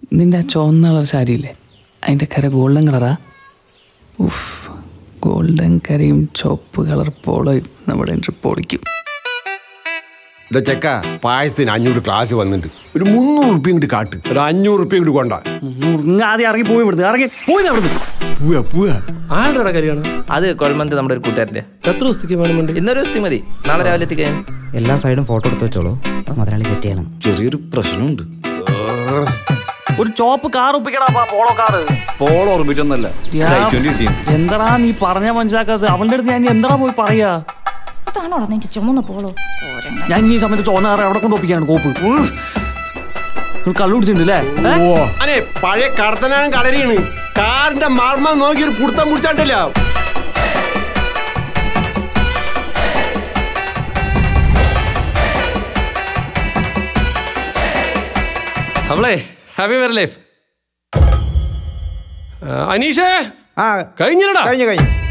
നിന്റെ ആ ചുവന്ന കളർ സാരിയില്ലേ അതിൻ്റെ കര ഗോൾഡൻ കളറാ ഉഫ് ഗോൾഡൻ കരയും ചുവപ്പ് കളർ പോളയും നമ്മുടെ ട്രിപ്പ് പൊളിക്കും ഇതാ ചെക്ക പായസത്തിന് അഞ്ഞൂറ് ക്ലാസ് വന്നിട്ട് ഒരു മുന്നൂറ് ഉറുപ്പ്യ ഇങ്ങോട്ട് കാട്ട് ഒരു അഞ്ഞൂറ് ഉറുപ്പ്യ ഇങ്ങോട്ട് കൊണ്ട ഇങ്ങ് ആദ്യം ഇറങ്ങി പോയി ഇവിടുന്ന് ഇറങ്ങി പോയി അവിടുന്ന് പൂവ പൂവ ആരുടെ കല്യാണം അത് കൊൽമന്ത് നമ്മുടെ ഒരു കൂട്ടുകാരൻ്റെ എത്ര ദിവസത്തേക്ക് വേണമെന്നുണ്ട് ഇന്നൊരു ദിവസത്തെ മതി നാളെ രാവിലെ എത്തിക്കാൻ എല്ലാ സൈഡും ഫോട്ടോ എടുത്ത് വെച്ചോളൂ മുതലാളി സെറ്റ് ചെയ്യണം ചെറിയൊരു പ്രശ്നമുണ്ട് ഒരു ചോപ്പ് കാർ ഒപ്പിക്കടാ പോളോ കാറ് പോൾ ഓർമ്മിറ്റൊന്നല്ല എന്തടാ നീ പറഞ്ഞ മനസ്സിലാക്കാത്തത് അവളുടെ അടുത്ത് ഞാൻ എന്താ പോയി പറയാ ഇതാണോ നിന്റെ ചുമന്ന പോളോ ഞാൻ ഈ സമയത്ത് ചോന്ന കാറ് അവിടെ കൊണ്ട് ഒപ്പിക്കാണ് കോപ്പ് ഉഫ്. നിങ്ങൾ കള്ളു കുടിച്ചിട്ടുണ്ടല്ലേ ഓ അനെ പഴയ കടത്തനാണ് കളരിയാണ് കാറിന്റെ മർമ്മം നോക്കി ഒരു പുടുത്തം പിടിച്ചാണ്ടല്ല അവളെ ഹാപ്പി വെരി ലൈഫ് അനീഷേ ആ കഴിഞ്ഞില്ലടാ കഴിഞ്ഞു കഴിഞ്ഞു